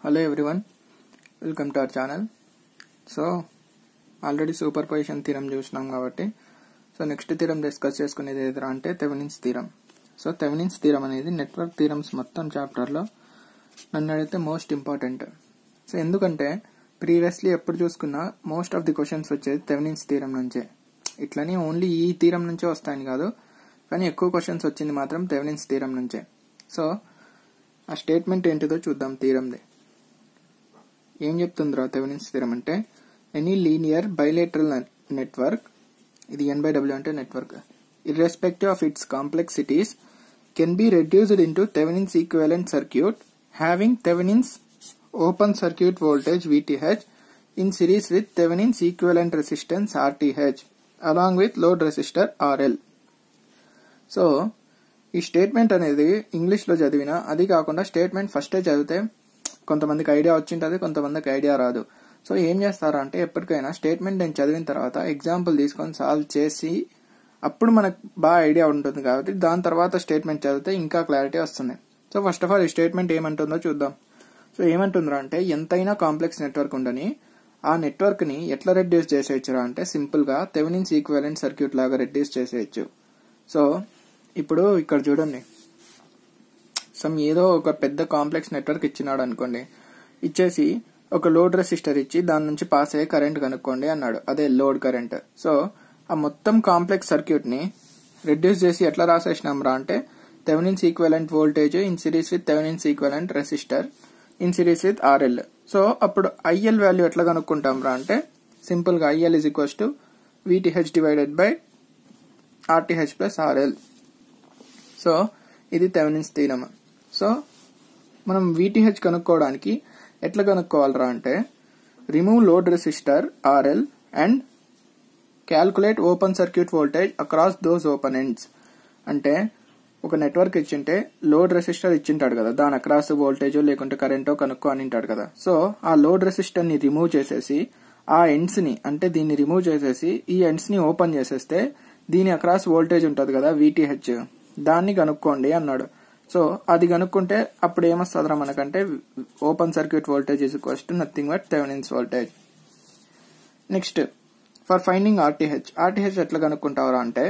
hello everyone welcome to our channel so already superposition theorem చూసినాం కాబట్టి so next theorem discuss చేసుకునేది ఏదైనా అంటే Thevenin's theorem so Thevenin's theorem అనేది network theorems మొత్తం చాప్టర్లో నన్ను అడిగితే మోస్ట్ ఇంపార్టెంట్ సో ఎందుకంటే ప్రీవియస్లీ ఎప్పుడు చూసుకున్నా మోస్ట్ ఆఫ్ ది క్వశ్చన్స్ వచ్చేది తెవెనిన్స్ థీరం నుంచే ఇట్లని ఓన్లీ ఈ థీరం నుంచే వస్తాయని కాదు కానీ ఎక్కువ క్వశ్చన్స్ వచ్చింది మాత్రం తెవెనిన్స్ థీరం నుంచే సో ఆ స్టేట్మెంట్ ఏంటిదో చూద్దాం థీరంది ఏం చెప్తుందిరా తెవెనిన్స్ థీరం అంటే ఎనీ లీనియర్ బైలేటరల్ నెట్వర్క్ ఇది ఎన్ బై డబ్ల్యూ అంటే network irrespective of its complexities can be reduced into Thevenin's equivalent circuit having Thevenin's open circuit voltage VTH in series with Thevenin's equivalent resistance RTH along with load resistor RL so ఈ statement అనేది ఇంగ్లీష్లో చదివినా అది కాకుండా statement ఫస్టే చదివితే కొంతమందికి idea వచ్చింటుంది కొంతమందికి ఐడియా రాదు సో ఏం చేస్తారా అంటే ఎప్పటికైనా స్టేట్మెంట్ నేను చదివిన తర్వాత ఎగ్జాంపుల్ తీసుకొని సాల్వ్ చేసి అప్పుడు మనకు బాగా ఐడియా ఉంటుంది కాబట్టి దాని తర్వాత స్టేట్మెంట్ చదివితే ఇంకా క్లారిటీ వస్తుంది సో ఫస్ట్ ఆఫ్ ఆల్ ఈ స్టేట్మెంట్ ఏమంటుందో చూద్దాం సో ఏమంటుందిరా అంటే ఎంతైనా కాంప్లెక్స్ నెట్వర్క్ ఉండని ఆ నెట్వర్క్ ని ఎట్లా రెడ్యూస్ చేసేయచ్చురా అంటే సింపుల్ గా తెవెనిన్స్ ఈక్వలెంట్ సర్క్యూట్ లాగా రెడ్యూస్ చేసేయచ్చు సో ఇప్పుడు ఇక్కడ చూడండి సమ్ ఏదో ఒక పెద్ద కాంప్లెక్స్ నెట్వర్క్ ఇచ్చినాడు అనుకోండి ఇచ్చేసి ఒక లోడ్ రెసిస్టర్ ఇచ్చి దాని నుంచి పాస్ అయ్యే కరెంట్ కనుక్కోండి అన్నాడు అదే లోడ్ కరెంట్ సో ఆ మొత్తం కాంప్లెక్స్ సర్క్యూట్ ని రెడ్యూస్ చేసి ఎట్లా రాసేసినాం రా అంటే Thevenin's equivalent voltage in series with Thevenin's equivalent resistor in series with RL so అప్పుడు ఐఎల్ వాల్యూ ఎట్లా కనుక్కుంటాం రా అంటే సింపుల్ గా IL is equals to VTH divided by RTH plus RL so ఇది తెవెనిన్స్ థీరమ్ సో మనం VTH కనుక్కోవడానికి ఎట్లా కనుక్కోవాలరా అంటే remove load resistor RL and calculate open circuit voltage across those open ends అంటే ఒక నెట్వర్క్ ఇచ్చింటే లోడ్ రెసిస్టర్ ఇచ్చింటాడు కదా దాని అక్రాస్ వోల్టేజ్ లేకుంటే కరెంటో కనుక్కో అని ఉంటాడు కదా సో ఆ లోడ్ రెసిస్టర్ ని రిమూవ్ చేసేసి ఆ ఎండ్స్ ని అంటే దీన్ని రిమూవ్ చేసేసి ఈ ఎండ్స్ ని ఓపెన్ చేసేస్తే దీని అక్రాస్ వోల్టేజ్ ఉంటుంది కదా వీటీహెచ్ దాన్ని కనుక్కోండి అన్నాడు సో అది కనుక్కుంటే అప్పుడు ఏమొస్తుందిరా మనకంటే open circuit voltage is equals to nothing but Thevenin's voltage next for finding RTH RTH ఎట్లా కనుక్కుంటావరా అంటే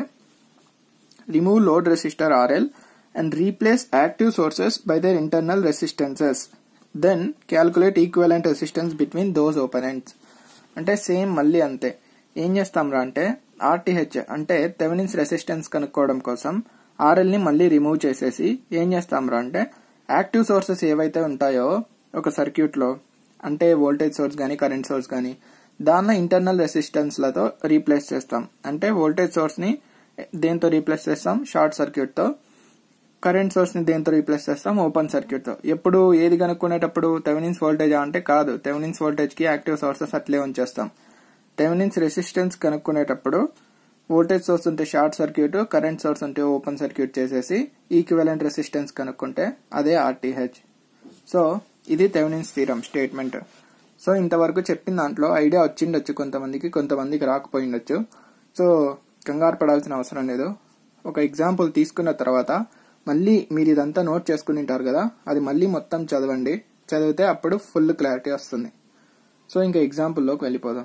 remove load resistor RL and replace active sources by their internal resistances then calculate equivalent resistance between those open ends అంటే same మళ్ళీ అంతే ఏం చేస్తాంరా అంటే RTH అంటే తెవెనిన్స్ resistance కనుక్కోవడం కోసం ఆర్ఎల్ ని మళ్ళీ రిమూవ్ చేసేసి ఏం చేస్తాంరా అంటే యాక్టివ్ సోర్సెస్ ఏవైతే ఉంటాయో ఒక సర్క్యూట్ లో అంటే వోల్టేజ్ సోర్స్ గానీ కరెంట్ సోర్స్ గానీ దాన్ని ఇంటర్నల్ రెసిస్టెన్స్ లతో రీప్లేస్ చేస్తాం అంటే వోల్టేజ్ సోర్స్ ని దేంతో రీప్లేస్ చేస్తాం షార్ట్ సర్క్యూట్ తో కరెంట్ సోర్స్ ని దేంతో రీప్లేస్ చేస్తాం ఓపెన్ సర్క్యూట్ తో ఎప్పుడు ఏది కనుక్కునేటప్పుడు తెవెనిన్స్ వోల్టేజ్ అంటే కాదు తెవెనిన్స్ వోల్టేజ్ కి యాక్టివ్ సోర్సెస్ అట్లే ఉంచేస్తాం తెవెనిన్స్ రెసిస్టెన్స్ కనుక్కునేటప్పుడు వోల్టేజ్ సోర్స్ ఉంటే షార్ట్ సర్క్యూట్ కరెంట్ సోర్స్ ఉంటే ఓపెన్ సర్క్యూట్ చేసేసి ఈక్వివలెంట్ రెసిస్టెన్స్ కనుక్కుంటే అదే ఆర్టీహెచ్ సో ఇది తెవెనిన్స్ థీరం స్టేట్మెంట్ సో ఇంతవరకు చెప్పిన దాంట్లో ఐడియా వచ్చిండొచ్చు కొంతమందికి కొంతమందికి రాకపోయిండొచ్చు సో కంగారు పడాల్సిన అవసరం లేదు ఒక ఎగ్జాంపుల్ తీసుకున్న తర్వాత మళ్ళీ మీరు ఇదంతా నోట్ చేసుకుని ఉంటారు కదా అది మళ్ళీ మొత్తం చదవండి చదివితే అప్పుడు ఫుల్ క్లారిటీ వస్తుంది సో ఇంకా ఎగ్జాంపుల్లోకి వెళ్ళిపోదాం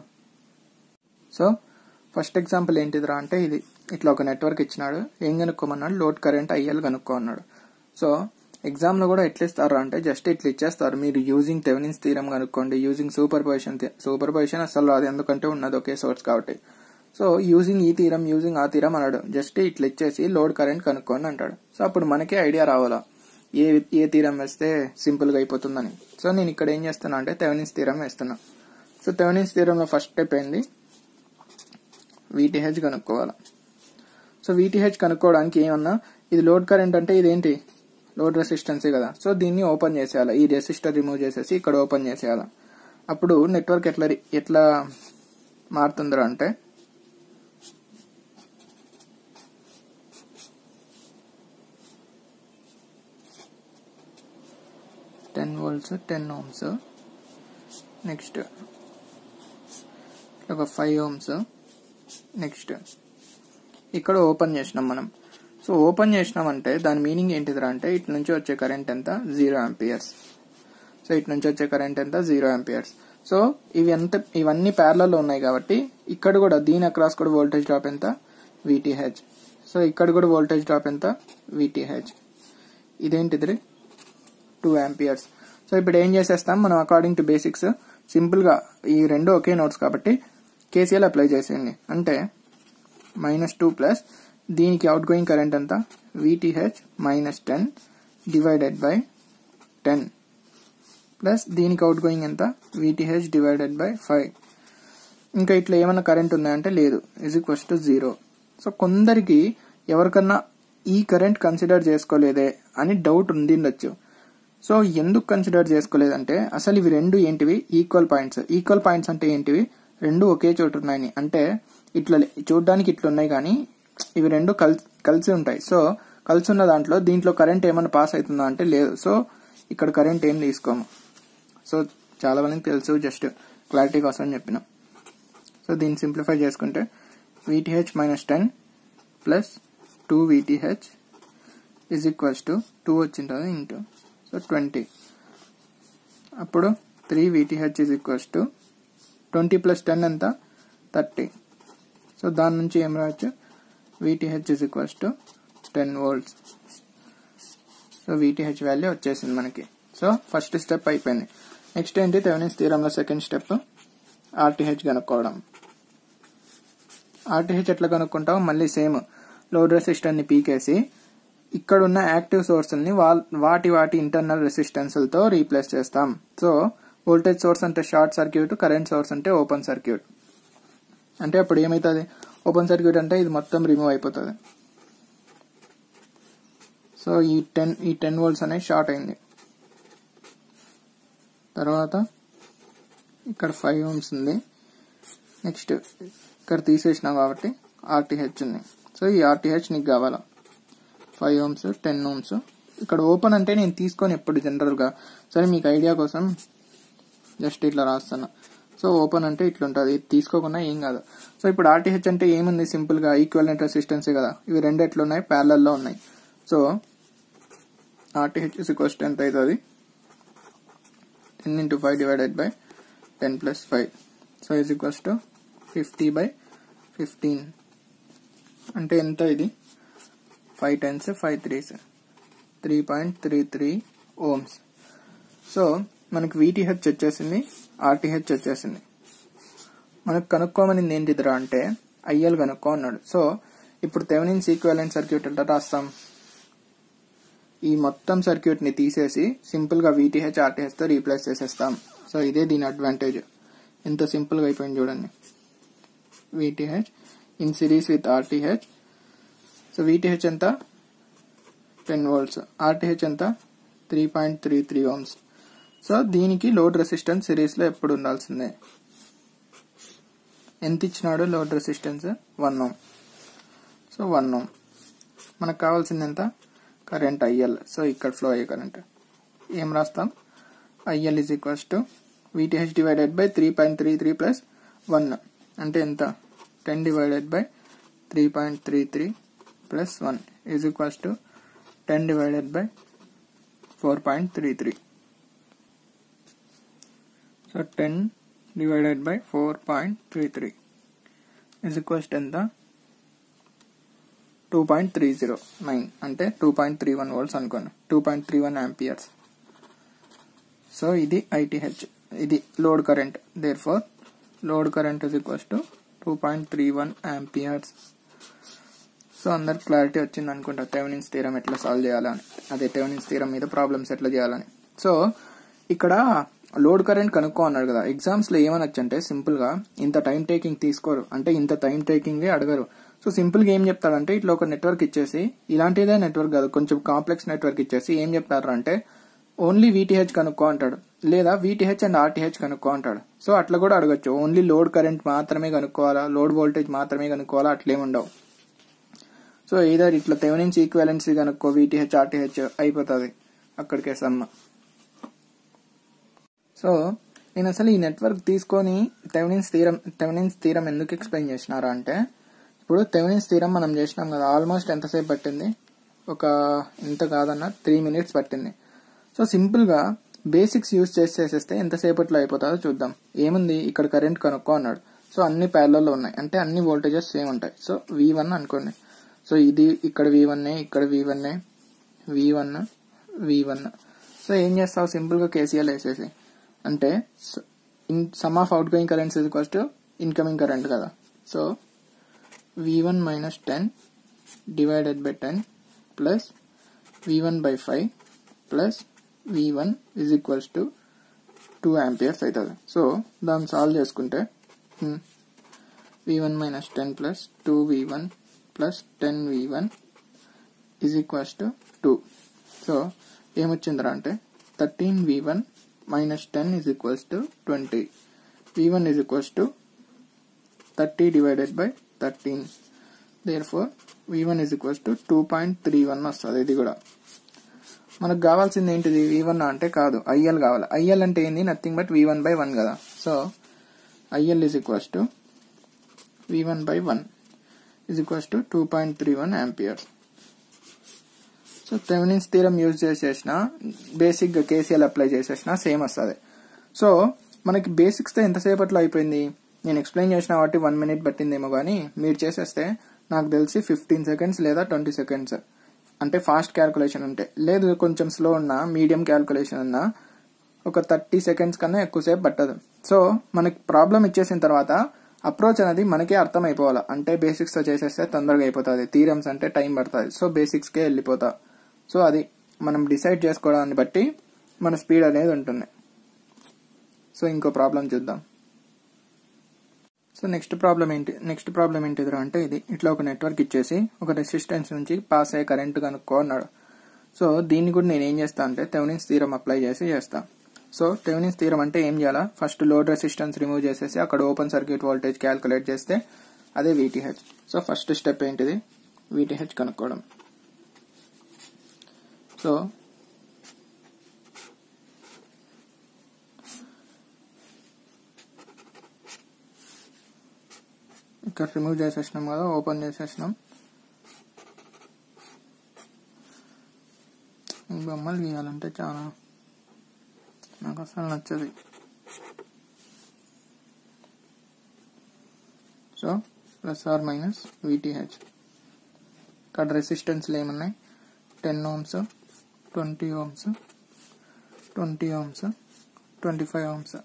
సో ఫస్ట్ ఎగ్జాంపుల్ ఏంటిదిరా అంటే ఇది ఇట్లా ఒక నెట్వర్క్ ఇచ్చినాడు ఏం కనుక్కోమన్నాడు లోడ్ కరెంట్ ఐఎల్ కనుక్కో అన్నాడు సో ఎగ్జామ్లో కూడా ఎట్లా ఇస్తారా అంటే జస్ట్ ఇట్లా ఇచ్చేస్తారు మీరు యూజింగ్ తెవెనిన్స్ థీరం కనుక్కోండి using superposition superposition అసలు రాదు ఎందుకంటే ఉన్నది ఒకే సోర్స్ కాబట్టి సో యూజింగ్ ఈ తీరం యూజింగ్ ఆ తీరం అన్నాడు జస్ట్ ఇట్లా ఇచ్చేసి లోడ్ కరెంట్ కనుక్కోండి అంటాడు సో అప్పుడు మనకే ఐడియా రావాలా ఏ ఏ తీరం వేస్తే సింపుల్గా అయిపోతుందని సో నేను ఇక్కడ ఏం చేస్తున్నా అంటే తెవెనిన్స్ తీరం వేస్తున్నా సో తెవెనిన్స్ తీరంలో ఫస్ట్ స్టెప్ ఏంది వీటీహెచ్ కనుక్కోవాలి సో వీటీహెచ్ కనుక్కోవడానికి ఏమన్నా ఇది లోడ్ కరెంట్ అంటే ఇదేంటి లోడ్ రెసిస్టెన్సే కదా సో దీన్ని ఓపెన్ చేసేయాలి ఈ రెసిస్టర్ రిమూవ్ చేసేసి ఇక్కడ ఓపెన్ చేసేయాలి అప్పుడు నెట్వర్క్ ఎట్లా ఎట్లా మారుతుందిరా అంటే ten volts ten ohms next ఒక ఫైవ్ ఓమ్స్ నెక్స్ట్ ఇక్కడ ఓపెన్ చేసినాం మనం సో ఓపెన్ చేసినామంటే దాని మీనింగ్ ఏంటిదిరా అంటే ఇటు నుంచి వచ్చే కరెంట్ ఎంత జీరో ఆంపియర్స్ సో ఇటు నుంచి వచ్చే కరెంట్ ఎంత జీరో ఆంపియర్స్ సో ఇవి ఎంత ఇవన్నీ ప్యారలలో ఉన్నాయి కాబట్టి ఇక్కడ కూడా దీని అక్రాస్ కూడా వోల్టేజ్ డ్రాప్ ఎంత విటిహెచ్ సో ఇక్కడ కూడా వోల్టేజ్ డ్రాప్ ఎంత విటిహెచ్ ఇదేంటిది టూ ఆంపియర్స్ సో ఇప్పుడు ఏం చేసేస్తాం మనం అకార్డింగ్ టు బేసిక్స్ సింపుల్గా ఈ రెండు ఒకే నోట్స్ కాబట్టి కేసీఎల్ అప్లై చేసేయండి అంటే మైనస్ టూ ప్లస్ దీనికి అవుట్ గోయింగ్ కరెంట్ ఎంత VTH minus ten divided by ten plus దీనికి అవుట్ గోయింగ్ ఎంత విటిహెచ్ డివైడెడ్ బై ఫైవ్ ఇంకా ఇట్లా ఏమైనా కరెంట్ ఉన్నాయంటే లేదు is equals to zero so కొందరికి ఎవరికన్నా ఈ కరెంట్ కన్సిడర్ చేసుకోలేదే అని డౌట్ ఉండిండొచ్చు సో ఎందుకు కన్సిడర్ చేసుకోలేదంటే అసలు ఇవి రెండు ఏంటివి ఈక్వల్ పాయింట్స్ ఈక్వల్ పాయింట్స్ అంటే ఏంటివి రెండు ఒకే చోటు ఉన్నాయి అంటే ఇట్లా చూడడానికి ఇట్లా ఉన్నాయి కానీ ఇవి రెండు కలిసి కలిసి ఉంటాయి సో కలిసి ఉన్న దాంట్లో దీంట్లో కరెంట్ ఏమైనా పాస్ అవుతుందా అంటే లేదు సో ఇక్కడ కరెంట్ ఏం తీసుకోము సో చాలా మందికి తెలుసు జస్ట్ క్లారిటీ కోసం చెప్పిన సో దీన్ని సింప్లిఫై చేసుకుంటే VTH minus ten plus two VTH is equals to two వచ్చింటుంది ఇంటూ సో ట్వంటీ అప్పుడు three VTH is equals to twenty plus ten ఎంత థర్టీ సో దాని నుంచి ఏం రావచ్చు VTH is equals to ten volts so VTH value వచ్చేసింది మనకి so first step అయిపోయింది నెక్స్ట్ ఏంటి థెవెనిన్స్ థీరంలో సెకండ్ స్టెప్ ఆర్టీహెచ్ కనుక్కోవడం ఆర్టీహెచ్ ఎట్లా కనుక్కుంటాం మళ్ళీ సేమ్ లోడ్ రెసిస్టర్ని పీకేసి ఇక్కడ ఉన్న యాక్టివ్ సోర్స్ని వాటి వాటి ఇంటర్నల్ రెసిస్టెన్స్లతో రీప్లేస్ చేస్తాం సో వోల్టేజ్ సోర్స్ అంటే షార్ట్ సర్క్యూట్ కరెంట్ సోర్స్ అంటే ఓపెన్ సర్క్యూట్ అంటే అప్పుడు ఏమవుతుంది ఓపెన్ సర్క్యూట్ అంటే ఇది మొత్తం రిమూవ్ అయిపోతుంది సో ఈ టెన్ ఈ టెన్ వోల్ట్స్ అనేది షార్ట్ అయింది తర్వాత ఇక్కడ ఫైవ్ ఓమ్స్ ఉంది నెక్స్ట్ ఇక్కడ తీసేసినాం కాబట్టి ఆర్టీహెచ్ ఉంది సో ఈ ఆర్టీహెచ్ నీకు కావాలా ఫైవ్ ఓమ్స్ టెన్ ఓమ్స్ ఇక్కడ ఓపెన్ అంటే నేను తీసుకొని ఎప్పుడు జనరల్గా సరే మీకు ఐడియా కోసం జస్ట్ ఇట్లా రాస్తాను సో ఓపెన్ అంటే ఇట్లా ఉంటుంది తీసుకోకుండా ఏం కాదు సో ఇప్పుడు ఆర్టీహెచ్ అంటే ఏముంది సింపుల్గా ఈక్వలెంట్ రెసిస్టెన్సే కదా ఇవి రెండు ఎట్లా ఉన్నాయి ప్యారలల్లో ఉన్నాయి సో ఆర్టీహెచ్ ఈక్వల్స్ ఎంత అవుతుంది ten into five divided by ten plus five so is equals to fifty by fifteen అంటే ఎంత ఇది five tens five threes three point three three ohms so మనకు వీటీహెచ్ వచ్చేసింది ఆర్టీహెచ్ వచ్చేసింది మనకు కనుక్కోమనింది ఏంటిదిరా అంటే ఐఎల్ కనుక్కో అన్నాడు సో ఇప్పుడు థెవెనిన్స్ ఈక్వలెంట్ సర్క్యూట్ ఎట్లా రాస్తాం ఈ మొత్తం సర్క్యూట్ ని తీసేసి సింపుల్ గా వీటీహెచ్ ఆర్టీహెచ్ తో రీప్లేస్ చేసేస్తాం సో ఇదే దీని అడ్వాంటేజ్ ఎంత సింపుల్ గా అయిపోయింది చూడండి VTH in series with RTH so VTH ఎంత టెన్ వోల్ట్స్ ఆర్టీహెచ్ ఎంత three point three three ohms so దీనికి లోడ్ రెసిస్టెన్స్ సిరీస్లో ఎప్పుడు ఉండాల్సిందే ఎంత ఇచ్చినాడు load resistance one ohm so one ohm మనకు కావాల్సింది ఎంత కరెంట్ ఐఎల్ సో ఇక్కడ ఫ్లో అయ్యే కరెంట్ ఏం రాస్తాం IL is equals to VTH divided by three point three three plus one అంటే ఎంత ten divided by three point three three plus one is equals to ten divided by four point three three so ten divided by four point three three is equals to ఎంత two point three zero nine అంటే two point three one volts అనుకోండి two point three one amperes so ఇది ITH ఇది load current therefore load current is equals to two point three one amperes so అందరికి clarity వచ్చింది అనుకుంటా టెవెనిన్స్ theorem ఎట్లా solve చేయాలని అదే టెవెనిన్స్ థీరం మీద ప్రాబ్లమ్స్ ఎట్లా చేయాలని సో ఇక్కడ లోడ్ కరెంట్ కనుక్కో అన్నాడు కదా ఎగ్జామ్స్ లో ఏమనొచ్చు అంటే సింపుల్ గా ఇంత టైం టేకింగ్ తీసుకోరు అంటే ఇంత టైం టేకింగ్ అడగరు సో సింపుల్ గా ఏం చెప్తారంటే ఇట్లా ఒక నెట్వర్క్ ఇచ్చేసి ఇలాంటిదే నెట్వర్క్ కాదు కొంచెం కాంప్లెక్స్ నెట్వర్క్ ఇచ్చేసి ఏం చెప్తారు అంటే ఓన్లీ వీటీహెచ్ కనుక్కో అంటాడు లేదా వీటీహెచ్ అండ్ ఆర్టీహెచ్ కనుక్కో అంటాడు సో అట్లా కూడా అడగచ్చు ఓన్లీ లోడ్ కరెంట్ మాత్రమే కనుక్కోవాలా లోడ్ వోల్టేజ్ మాత్రమే కనుక్కోవాలా అట్లేం ఉండవు సో ఏదర్ ఇట్లా తెవెనిన్స్ ఈక్వాలెన్సీ కనుక్కో వీటీహెచ్ ఆర్టీహెచ్ అయిపోతుంది అక్కడికే సమ్మ సో నేను అసలు ఈ నెట్వర్క్ తీసుకొని తెవెనిన్స్ తీరం తెవెనిన్స్ తీరం ఎందుకు ఎక్స్ప్లెయిన్ చేసినారా అంటే ఇప్పుడు తెవెనిన్స్ తీరం మనం చేసినాం కదా ఆల్మోస్ట్ ఎంతసేపు పట్టింది ఒక ఎంత కాదన్నా త్రీ మినిట్స్ పట్టింది సో సింపుల్గా బేసిక్స్ యూజ్ చేసి చేసేస్తే ఎంతసేపట్లో అయిపోతుందో చూద్దాం ఏముంది ఇక్కడ కరెంట్ కనుక్కో అన్నాడు సో అన్ని ప్యారలలో ఉన్నాయి అంటే అన్ని వోల్టేజెస్ సేమ్ ఉంటాయి సో వి వన్ అనుకోండి సో ఇది ఇక్కడ వి వన్ ఇక్కడ V one V one V one so ఏం చేస్తావు సింపుల్గా కేసీఎల్ వేసేసి అంటే in sum of outgoing currents is equals to incoming current కదా so V one minus ten divided by ten plus V one by five plus V one is equals to two amperes అవుతుంది so దాన్ని solve చేసుకుంటే V one minus ten plus two V one plus ten V one is equals to two so ఏమొచ్చిందిరా అంటే thirteen V one minus ten is equals to twenty V one is equals to thirty divided by thirteen therefore V one is equals to two point three one వస్తుంది ఇది కూడా మనకు కావాల్సింది ఏంటిది V one అంటే కాదు IL కావాలి IL అంటే ఏంది nothing but V one by one కదా so IL is equals to V one by one is equals to two point three one amperes so Thevenin's theorem use చేసేసిన బేసిక్గా KCL apply చేసేసిన same వస్తుంది so మనకి బేసిక్స్తో ఎంతసేపట్లో అయిపోయింది నేను explain చేసిన కాబట్టి వన్ మినిట్ పట్టిందేమో కానీ మీరు చేసేస్తే నాకు తెలిసి ఫిఫ్టీన్ సెకండ్స్ లేదా ట్వంటీ సెకండ్స్ అంటే ఫాస్ట్ క్యాల్కులేషన్ ఉంటే లేదు కొంచెం స్లో ఉన్నా మీడియం క్యాల్కులేషన్ ఉన్నా ఒక థర్టీ సెకండ్స్ కన్నా ఎక్కువసేపు పట్టదు సో మనకి ప్రాబ్లం ఇచ్చేసిన తర్వాత అప్రోచ్ అనేది మనకే అర్థం అయిపోవాలి అంటే బేసిక్స్తో చేసేస్తే తొందరగా అయిపోతుంది థీరమ్స్ అంటే టైం పడుతుంది సో బేసిక్స్కే వెళ్ళిపోతా సో అది మనం డిసైడ్ చేసుకోవడాన్ని బట్టి మన స్పీడ్ అనేది ఉంటుంది సో ఇంకో ప్రాబ్లం చూద్దాం సో నెక్స్ట్ ప్రాబ్లం ఏంటి నెక్స్ట్ ప్రాబ్లం ఏంటిదిరా అంటే ఇది ఇట్లా ఒక నెట్వర్క్ ఇచ్చేసి ఒక రెసిస్టెన్స్ నుంచి పాస్ అయ్యే కరెంట్ కనుక్కో అన్నాడు సో దీన్ని కూడా నేను ఏం చేస్తా అంటే తెవెనిన్స్ థీరం అప్లై చేసి చేస్తా సో తెవెనిన్స్ థీరం అంటే ఏం చేయాలా ఫస్ట్ లోడ్ రెసిస్టెన్స్ రిమూవ్ చేసేసి అక్కడ ఓపెన్ సర్క్యూట్ వోల్టేజ్ క్యాల్కులేట్ చేస్తే అదే వీటీహెచ్ సో ఫస్ట్ స్టెప్ ఏంటిది వీటీహెచ్ కనుక్కోవడం సో ఇక్కడ రిమూవ్ చేసేసినాం కదా ఓపెన్ చేసేసినాం ఈ బొమ్మలు గీయాలంటే చాలా నాకు అసలు నచ్చదు so plus or minus VTH ఇక్కడ రెసిస్టెన్స్లు ఏమున్నాయి ten ohms twenty ohms twenty ohms twenty five ohms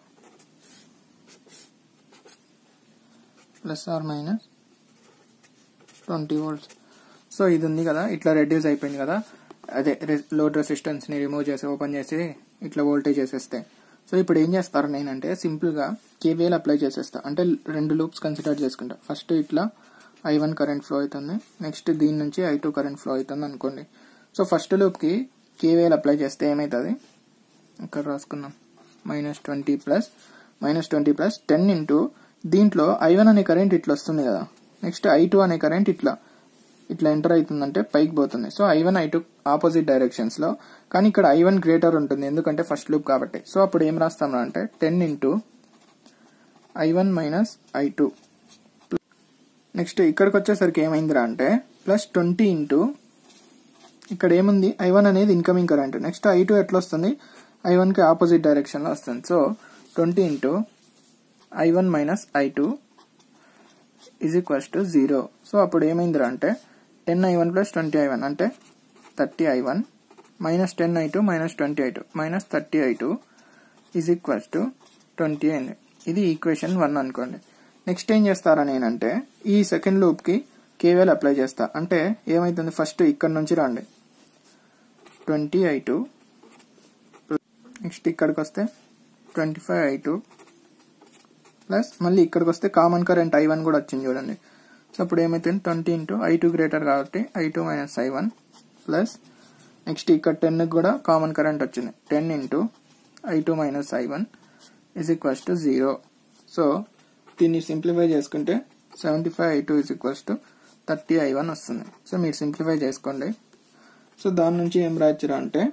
plus or minus twenty volts so ఇది ఉంది కదా ఇట్లా రెడ్యూస్ అయిపోయింది కదా అదే లోడ్ రెసిస్టెన్స్ని రిమూవ్ చేసి ఓపెన్ చేసి ఇట్లా వోల్టేజ్ చేసేస్తే సో ఇప్పుడు ఏం చేస్తారు నేనంటే సింపుల్గా కేవీఎల్ అప్లై చేసేస్తా అంటే రెండు లూప్స్ కన్సిడర్ చేసుకుంటా ఫస్ట్ ఇట్లా ఐ వన్ కరెంట్ ఫ్లో అవుతుంది నెక్స్ట్ దీని నుంచి ఐ టూ కరెంట్ ఫ్లో అవుతుంది అనుకోండి సో ఫస్ట్ లూప్కి కేవీఎల్ అప్లై చేస్తే ఏమవుతుంది ఇక్కడ రాసుకున్నాం minus twenty plus minus twenty plus ten into దీంట్లో ఐ వన్ అనే కరెంట్ ఇట్లా వస్తుంది కదా నెక్స్ట్ ఐ టూ అనే కరెంట్ ఇట్లా ఇట్లా ఎంటర్ అవుతుందంటే పైకి పోతుంది so I one I two opposite directions లో కానీ ఇక్కడ ఐ వన్ గ్రేటర్ ఉంటుంది ఎందుకంటే ఫస్ట్ లూప్ కాబట్టి సో అప్పుడు ఏం రాస్తాం అంటే ten into I one minus I two next ఇక్కడికి వచ్చేసరికి ఏమైందిరా అంటే ప్లస్ ట్వంటీ ఇంటూ ఇక్కడ ఏముంది ఐ వన్ అనేది incoming current next I two ఎట్లా వస్తుంది ఐ వన్కి ఆపోజిట్ డైరెక్షన్లో వస్తుంది so twenty into I one minus I two is equals to zero so అప్పుడు ఏమైందిరా అంటే ten I one plus twenty I one అంటే thirty I one minus ten I two minus twenty I two minus thirty I two is equals to twenty అయింది ఇది equation one అనుకోండి next ఏం చేస్తారా నేనంటే ఈ సెకండ్ లూప్కి కేవీఎల్ అప్లై చేస్తా అంటే ఏమైతుంది ఫస్ట్ ఇక్కడ నుంచి రండి ట్వంటీ ఐ టూ నెక్స్ట్ ఇక్కడికి వస్తే twenty five I two plus మళ్ళీ ఇక్కడికి వస్తే కామన్ కరెంట్ ఐ వన్ కూడా వచ్చింది చూడండి సో అప్పుడు ఏమైతుంది twenty into I two greater కాబట్టి I two minus I one plus next ఇక్కడ టెన్ కూడా కామన్ కరెంట్ వచ్చింది ten into I two minus I one is equals to zero so దీన్ని సింప్లిఫై చేసుకుంటే seventy five I two is equals to thirty I one వస్తుంది so మీరు simplify చేసుకోండి so దాని నుంచి ఏం రాయచ్చురా అంటే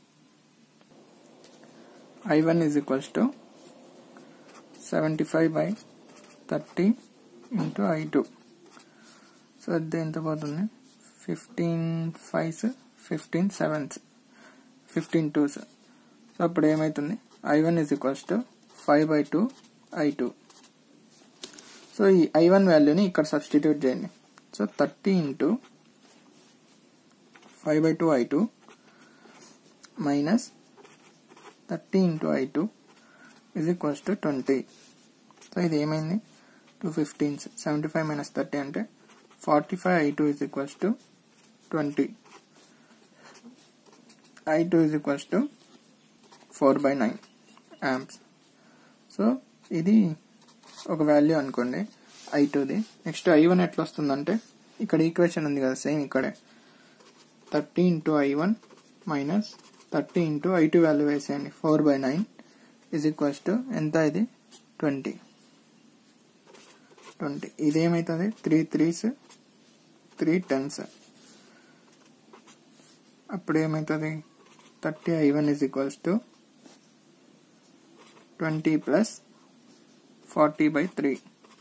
I one is equals to seventy five by thirty into I two so అది ఎంత పోతుంది fifteen fives fifteen sevens fifteen twos so అప్పుడు ఏమవుతుంది I one is equals to five by two I two so ఈ I one వాల్యూని ఇక్కడ substitute చేయండి so thirty into five by two I two minus thirty into I two is equals to twenty so ఇది ఏమైంది two fifteens seventy five minus thirty అంటే forty five I two is equals to twenty I two is equals to four by nine amps so ఇది ఒక value అనుకోండి I టూది next I one ఎట్లా వస్తుందంటే ఇక్కడ ఈక్వేషన్ ఉంది కదా సేమ్ ఇక్కడే thirty into I one minus thirty into I two value వేసేయండి four by nine is equals to ఎంత ఇది ట్వంటీ ట్వంటీ ఇదేమవుతుంది త్రీ త్రీస్ త్రీ టెన్స్ అప్పుడు ఏమవుతుంది thirty I one is equals to twenty plus forty by three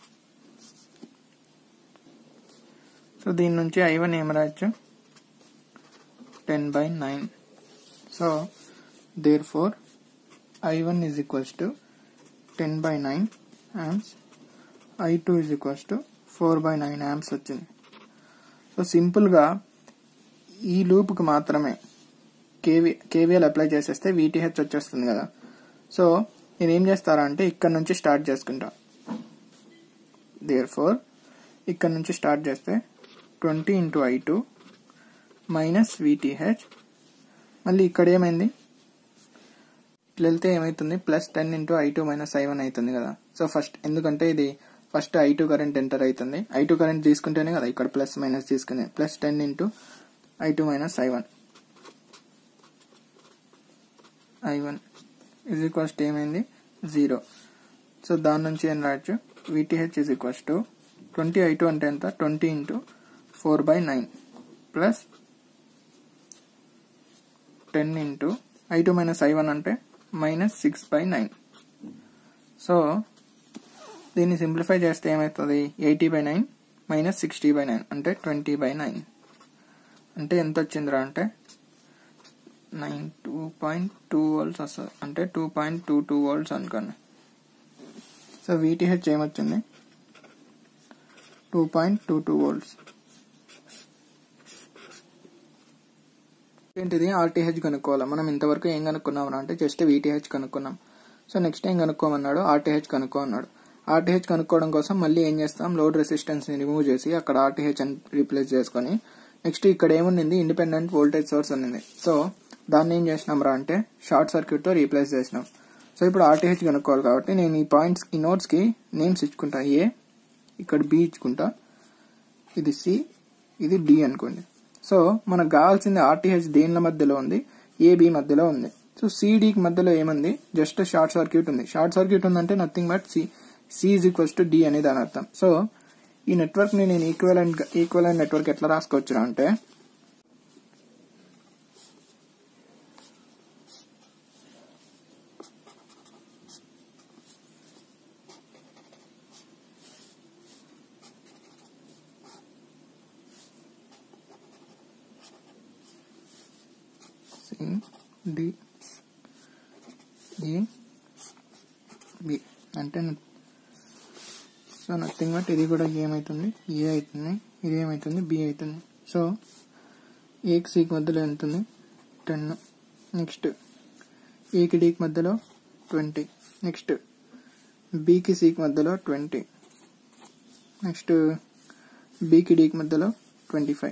so దీని నుంచి I one ఏం రాయొచ్చు ten by nine so there four I one is equals to ten by nine amps I two is equals to four by nine amps వచ్చింది so సింపుల్గా ఈ లూప్కి మాత్రమే KV KVL apply చేసేస్తే వీటీహెచ్ వచ్చేస్తుంది కదా సో నేను ఏం చేస్తారా అంటే ఇక్కడ నుంచి స్టార్ట్ చేసుకుంటా దేర్ ఫోర్ ఇక్కడ నుంచి స్టార్ట్ చేస్తే twenty into I two minus VTH మళ్ళీ ఇక్కడ ఏమైంది ఇట్లా వెళ్తే ఏమవుతుంది plus ten into I two minus I one అవుతుంది కదా సో ఫస్ట్ ఎందుకంటే ఇది first I two current enter అవుతుంది ఐ టూ కరెంట్ తీసుకుంటేనే కదా ఇక్కడ ప్లస్ మైనస్ తీసుకునే plus ten into I two minus I one I one is equals to ఏమైంది జీరో సో దాని నుంచి ఏం రాయొచ్చు VTH is equals to twenty I two అంటే ఎంత twenty into four by nine plus ten into I two minus I one అంటే minus six by nine so దీన్ని simplify చేస్తే ఏమవుతుంది eighty by nine minus sixty by nine అంటే twenty by nine అంటే ఎంత వచ్చిందిరా అంటే nine two point two volts వస్తుంది అంటే two point two two volts అనుకోండి సో వీటీహెచ్ ఏమొచ్చింది two point two two volts ఏంటిది ఆర్టీహెచ్ కనుక్కోవాలి మనం ఇంతవరకు ఏం కనుక్కున్నాం అంటే జస్ట్ వీటీహెచ్ కనుక్కున్నాం సో నెక్స్ట్ ఏం కనుక్కోమన్నాడు ఆర్టీహెచ్ కనుక్కో అన్నాడు ఆర్టీహెచ్ కనుక్కోవడం కోసం మళ్ళీ ఏం చేస్తాం లోడ్ రెసిస్టెన్స్ ని రిమూవ్ చేసి అక్కడ ఆర్టీహెచ్ అని రీప్లేస్ చేసుకొని నెక్స్ట్ ఇక్కడ ఏముండింది ఇండిపెండెంట్ వోల్టేజ్ సోర్స్ ఉన్నింది సో దాన్ని ఏం చేసినాం రా అంటే షార్ట్ సర్క్యూట్ తో రీప్లేస్ చేసినాం సో ఇప్పుడు ఆర్టీహెచ్ కనుక్కోవాలి కాబట్టి నేను ఈ పాయింట్స్ ఈ నోట్స్ కి నేమ్స్ ఇచ్చుకుంటా ఏ ఇక్కడ బి ఇచ్చుకుంటా ఇది సి ఇది డి అనుకోండి సో మనకు కావాల్సింది ఆర్టీహెచ్ దేనిల మధ్యలో ఉంది ఏబి మధ్యలో ఉంది సో సిడికి మధ్యలో ఏముంది జస్ట్ షార్ట్ సర్క్యూట్ ఉంది షార్ట్ సర్క్యూట్ ఉందంటే nothing but C C is equals to D అనేది దాని అర్థం సో ఈ నెట్వర్క్ ని నేను ఈక్వలెంట్ ఈక్వలెంట్ నెట్వర్క్ ఎట్లా రాసుకోవచ్చు అంటే సి డి ఏ బి అంటే సో నథింగ్ బట్ ఇది కూడా ఏమవుతుంది ఏ అవుతుంది ఇది ఏమవుతుంది బి అవుతుంది సో ఏకి సికి మధ్యలో ఎంత ఉంది టెన్ నెక్స్ట్ ఏకి డీకి మధ్యలో ట్వంటీ నెక్స్ట్ బీకి సికి మధ్యలో ట్వంటీ నెక్స్ట్ బీకి డీకి మధ్యలో ట్వంటీ ఫైవ్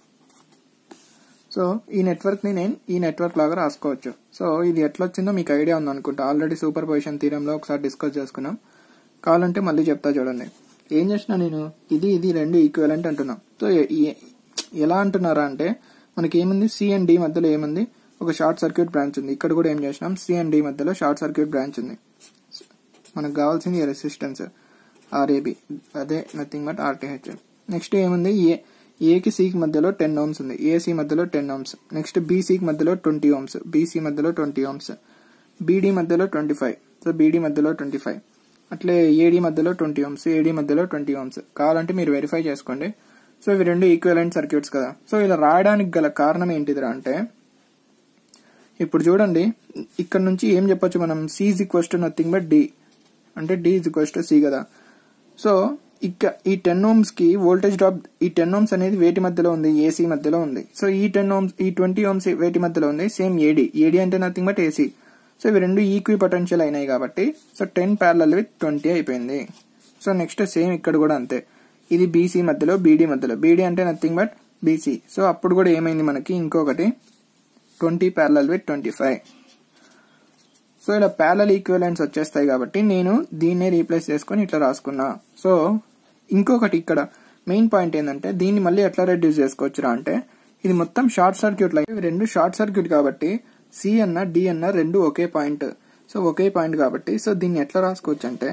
సో ఈ నెట్వర్క్ ని నేను ఈ నెట్వర్క్ లాగా రాసుకోవచ్చు సో ఇది ఎట్లా వచ్చిందో మీకు ఐడియా ఉంది అనుకుంటా ఆల్రెడీ సూపర్ పొజిషన్ తీరంలో ఒకసారి డిస్కస్ చేసుకున్నాం కావాలంటే మళ్ళీ చెప్తా చూడండి ఏం చేసినా నేను ఇది ఇది రెండు ఈక్వలెంట్ అంటున్నాం సో ఎ- ఎ- ఎలా అంటున్నారా అంటే మనకి ఏముంది సి అండ్ డి మధ్యలో ఏముంది ఒక షార్ట్ సర్క్యూట్ బ్రాంచ్ ఉంది ఇక్కడ కూడా ఏం చేసినాం సి అండ్ డి మధ్యలో షార్ట్ సర్క్యూట్ బ్రాంచ్ ఉంది మనకు కావాల్సింది రెసిస్టెన్స్ ఆర్ఏబి అదే నథింగ్ బట్ ఆర్టీహెచ్ నెక్స్ట్ ఏముంది ఏ ఏకి సికి మధ్యలో టెన్ ఓమ్స్ ఉంది ఏసీ మధ్యలో టెన్ ఓమ్స్ నెక్స్ట్ బీసీకి మధ్యలో ట్వంటీ ఓమ్స్ బీసీ మధ్యలో ట్వంటీ ఓమ్స్ బీడీ మధ్యలో ట్వంటీ ఫైవ్ సో బీడీ మధ్యలో ట్వంటీ ఫైవ్ అట్లే ఏడీ మధ్యలో ట్వంటీ ఓమ్స్ ఏడీ మధ్యలో ట్వంటీ ఓమ్స్ కావాలంటే మీరు వెరిఫై చేసుకోండి సో ఇవి రెండు ఈక్వలెంట్ సర్క్యూట్స్ కదా సో ఇలా రాయడానికి గల కారణం ఏంటిదిరా అంటే ఇప్పుడు చూడండి ఇక్కడ నుంచి ఏం చెప్పొచ్చు మనం C is equals to nothing but D అంటే D is equals to C కదా సో ఇక ఈ టెన్ ఓమ్స్ కి వోల్టేజ్ డ్రాప్ ఈ టెన్ ఓమ్స్ అనేది వేటి మధ్యలో ఉంది ఏసీ మధ్యలో ఉంది సో ఈ టెన్ ఓమ్స్ ఈ ట్వంటీ ఓమ్స్ వేటి మధ్యలో ఉంది సేమ్ ఏడి ఏడి అంటే నథింగ్ బట్ ఏసీ సో ఇవి రెండు ఈక్వి పొటెన్షియల్ అయినాయి కాబట్టి so ten parallel with twenty అయిపోయింది సో నెక్స్ట్ సేమ్ ఇక్కడ కూడా అంతే ఇది బీసీ మధ్యలో బీడీ మధ్యలో బీడీ అంటే నథింగ్ బట్ బీసీ సో అప్పుడు కూడా ఏమైంది మనకి ఇంకొకటి twenty parallel with twenty five so ఇలా ప్యారలల్ ఈక్వలెంట్స్ వచ్చేస్తాయి కాబట్టి నేను దీన్నే రీప్లేస్ చేసుకొని ఇట్లా రాసుకున్నా సో ఇంకొకటి ఇక్కడ మెయిన్ పాయింట్ ఏంటంటే దీన్ని మళ్ళీ ఎట్లా రెడ్యూస్ చేసుకోవచ్చురా అంటే ఇది మొత్తం షార్ట్ సర్క్యూట్ లైన్ ఇవి రెండు షార్ట్ సర్క్యూట్ కాబట్టి సి అన్న డి అన్న రెండు ఒకే పాయింట్ సో ఒకే పాయింట్ కాబట్టి సో దీన్ని ఎట్లా రాసుకోవచ్చు అంటే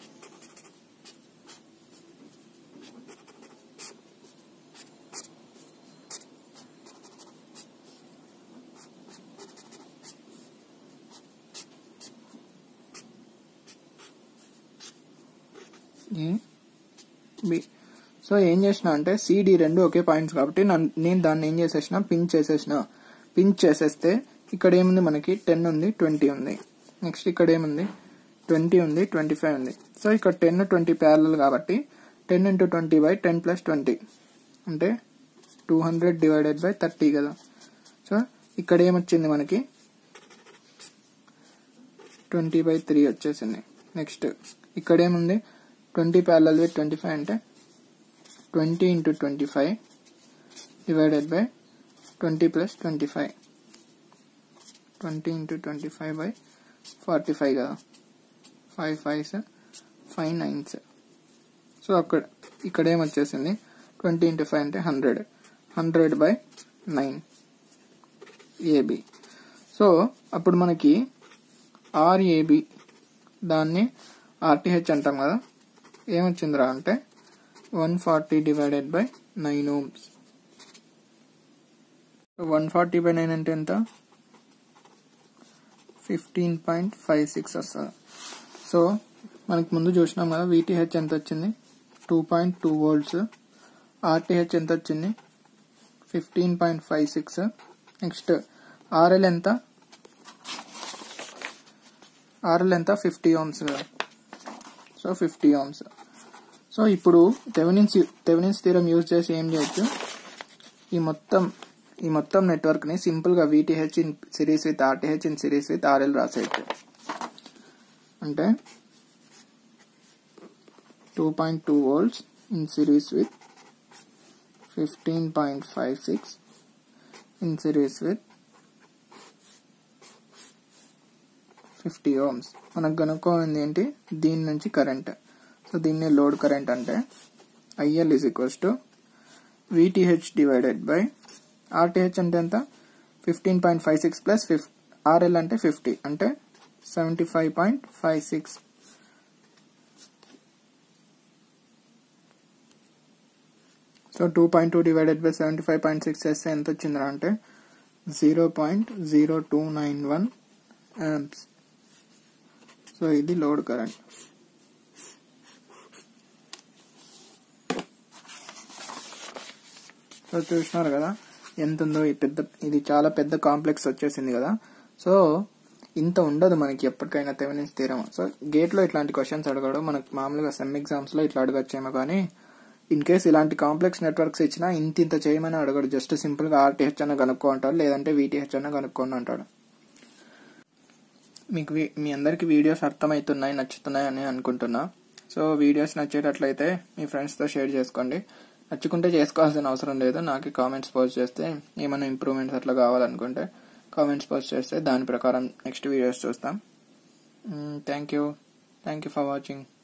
ఏ బి సో ఏం చేసిన అంటే సిడి రెండు ఒకే పాయింట్స్ కాబట్టి నన్- నేను దాన్ని ఏం చేసేసిన పిన్ చేసేసిన పిన్ చేసేస్తే ఇక్కడ ఏముంది మనకి టెన్ ఉంది ట్వంటీ ఉంది నెక్స్ట్ ఇక్కడ ఏముంది ట్వంటీ ఉంది ట్వంటీ ఫైవ్ ఉంది సో ఇక్కడ టెన్ ట్వంటీ ప్యారల్ కాబట్టి ten into twenty by ten plus twenty అంటే two hundred divided by thirty కదా సో ఇక్కడ ఏమొచ్చింది మనకి ట్వంటీ బై త్రీ వచ్చేసింది నెక్స్ట్ ఇక్కడ ఏముంది twenty parallel with twenty five అంటే twenty into twenty five divided by twenty plus twenty five twenty into twenty five by forty five కదా five fives five nines so అక్కడ ఇక్కడ ఏమొచ్చేసింది twenty into five అంటే hundred hundred by nine AB so అప్పుడు మనకి RAB దాన్ని RTH అంటాం కదా ఏమొచ్చిందిరా అంటే one forty divided by nine ohms one forty by nine అంటే ఎంత ఫిఫ్టీన్ పాయింట్ ఫైవ్ సిక్స్ వస్తుంది సో మనకి ముందు చూసినాం కదా వీటీహెచ్ ఎంత వచ్చింది two point two volts RTH ఎంత వచ్చింది fifteen point five six next RL ఎంత ఆర్ఎల్ ఎంత ఫిఫ్టీ ఓమ్స్ కదా సో ఫిఫ్టీ ఓమ్స్ సో ఇప్పుడు తెవెనిన్స్ తెవెనిన్స్ థీరం యూజ్ చేసి ఏం చేయొచ్చు ఈ మొత్తం ఈ మొత్తం నెట్వర్క్ ని సింపుల్ గా VTH in series with RTH in series with RL రాసేయచ్చు అంటే two point two volts in series with fifteen point five six in series with fifty ohms మనకు కనుక్కోంది ఏంటి దీని నుంచి కరెంట్ సో దీన్ని లోడ్ కరెంట్ అంటే IL is equals to VTH divided by RTH అంటే ఎంత fifteen point five six plus ఫిఫ్ ఆర్ఎల్ అంటే ఫిఫ్టీ అంటే seventy five point five six so two point two divided by seventy five point six చేస్తే ఎంత వచ్చిందిరా అంటే zero point zero two nine one amps so ఇది లోడ్ కరెంట్ సో చూసినారు కదా ఎంత ఉందో ఈ పెద్ద ఇది చాలా పెద్ద కాంప్లెక్స్ వచ్చేసింది కదా సో ఇంత ఉండదు మనకి ఎప్పటికైనా తెవెనిన్స్ తీరం సో గేట్ లో ఇట్లాంటి క్వశ్చన్స్ అడగడు మనకు మామూలుగా సెమ్ ఎగ్జామ్స్ లో ఇట్లా అడగచ్చేమో కానీ ఇన్ కేస్ ఇలాంటి కాంప్లెక్స్ నెట్వర్క్స్ ఇచ్చినా ఇంత ఇంత చేయమని అడగడు జస్ట్ సింపుల్ గా ఆర్టీహెచ్ అన్న కనుక్కో అంటాడు లేదంటే వీటీహెచ్ అన్న కనుక్కోండి అంటాడు మీకు వీ- మీ అందరికి వీడియోస్ అర్థమవుతున్నాయి నచ్చుతున్నాయి అని అనుకుంటున్నా సో వీడియోస్ నచ్చేటట్లయితే మీ ఫ్రెండ్స్తో షేర్ చేసుకోండి నచ్చుకుంటే చేసుకోవాల్సిన అవసరం లేదు నాకు కామెంట్స్ పోస్ట్ చేస్తే ఏమైనా ఇంప్రూవ్మెంట్స్ అట్లా కావాలనుకుంటే కామెంట్స్ పోస్ట్ చేస్తే దాని ప్రకారం నెక్స్ట్ వీడియోస్ చూస్తాం thank you thank you for watching